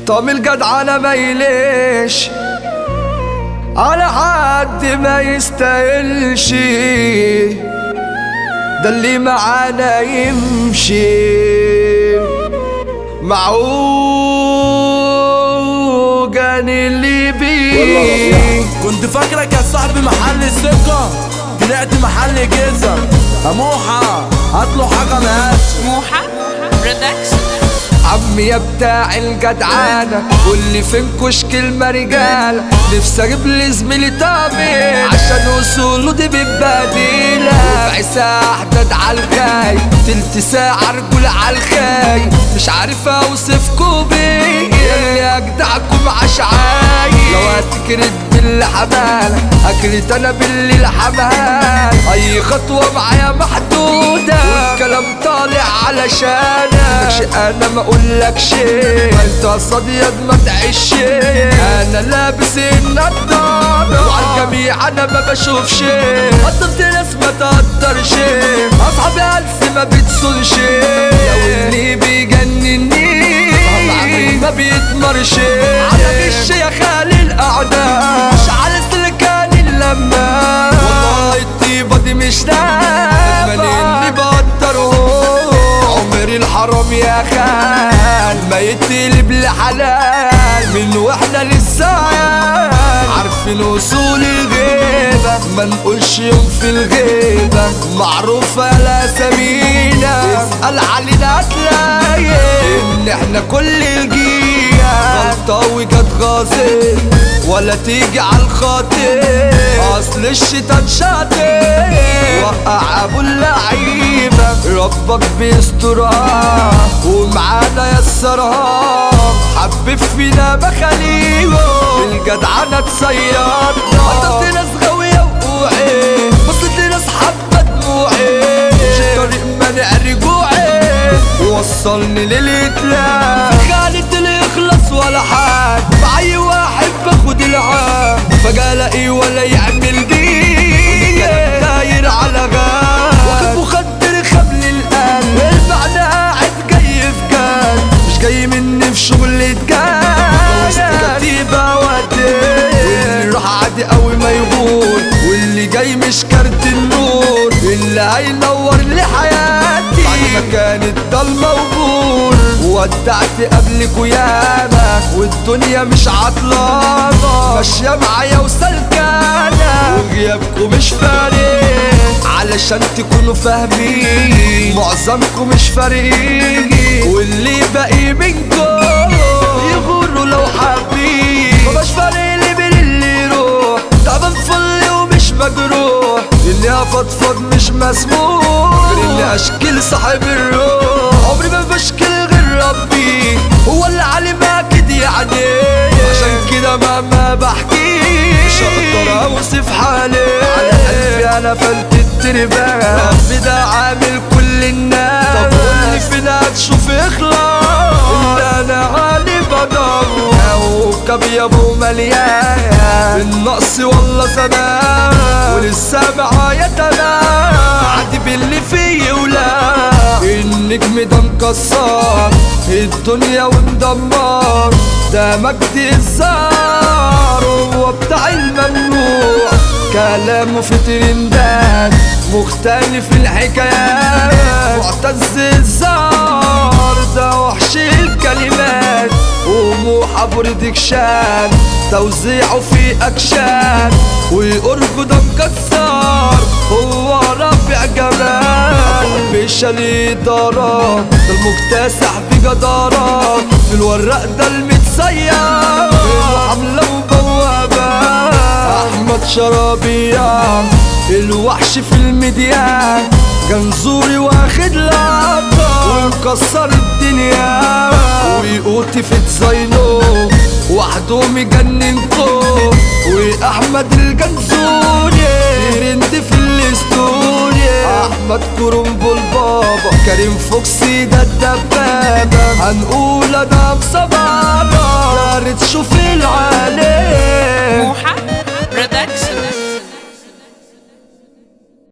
طعم الجدعنة ما يليش على حد ما يستاهلش ده اللي معانا يمشي معوجان اللي بيه كنت فاكرك يا صاحبي محل الثقة طلعت محل جزم أموحة هاتله حاجة مهاش موحة برودكشن عمي يا بتاع الجدعانة واللي فين كشك المرجالة نفسي اجيب لي زميلي طابع عشان وصوله دي ببديلة ربع ساعة احدد على الخاي تلت ساعة رجول على الخاي مش عارف اوصفكوا بيه اللي اجدعكم عشعاي لو هتكرت باللي حمالة اكرت انا بالليل حمال اي خطوة معايا محدودة والكلام طالع علشانك مش انا ما اقولك شيء ما انت صديق ما تعيش انا لابس النضارة وعلى الجميع انا ما بشوف شيء قدمت ناس ما تقدر شيء اصحابي الف ما بتصونش لو اللي بيجنني عمري ما بيتمرش على غش يا خالي الاعداء مش على سلكان اللمة والله الطيبة دي مش نافعة اني بقدره عمري الحرام يا خال ما يتقلب لحلال من واحنا لسه عيال عارفين وصول الغيبة ما نقولش يوم في الغيبة معروفة لا سمينة اسأل علينا هتلاقي ان احنا كل الجيال غلطاوي كانت غاصب ولا تيجي على الخاطر اصل الشيطان شاطر وقع ابو اللعيبه ربك بيسترها ومعانا يسرها حبب فينا مخاليبه الجدعنه تصيرنا حطت ناس غاويه وقوعي بصت ناس حبه دموعي مش طريق منع رجوعي وصلني للإتلاف خالد اللي يخلص ولا حد بعي واحد باخد العام فجأة الاقي ولا يعمل دي داير على غاب واخد مخدر خبل القلب المعنى قاعد جاي في جان مش جاي مني في شغل اتجان كتيبة ودي واللي راح عادي قوي ما يغور واللي جاي مش كارت النور اللي هينور لي حياتي بعد ما كانت ضلمة وبور ودعت قبلكوا ياما والدنيا مش عطلانة ماشية معايا وسلكانة وغيابكوا مش فارق علشان تكونوا فاهمين معظمكم مش فارقين واللي باقي منكم يغوروا لو حابين مبقاش فارق لي من اللي يروح تعبان فل ومش مجروح اللي هفضفض مش مسموح غير اني اشكل صاحب الروح عمري ما بشكل غير ربي هو اللي علم اكيد يعني عشان كده مهما بحكي مش هقدر اوصف حالي على قلبي انا فلت التربان ربي ده عامل كل الناس طب قولي فين هتشوف اخلاص اللي انا عالي بدور كوكب يا ابو مليان النقص والله سلام ولسه معايا تمام عادي باللي فيه ولا النجم ده مكسر الدنيا ومدمر ده مجدي الزار هو بتاع الممنوع كلامه في ترندات مختلف الحكايات معتز الزار ده وحش الكلمات وموحى برودكشان توزيعه في اكشان وقربه ده مكسر هو رافع جمال بيشا الإدارة ده المكتسح بجدارة في الورق ده المتسير حملة وبوابة أحمد شرابية الوحش في الميديا جنزوري واخد لقطة ومكسر الدنيا ويقوتي في ديزاينو وحده مجننكم واحمد الجنزوري ترند في الاستوري احمد كرومبو البابا كريم فوكسي ده الدبابة هنقول انا بصبابة يا ريت تشوف العالم موحة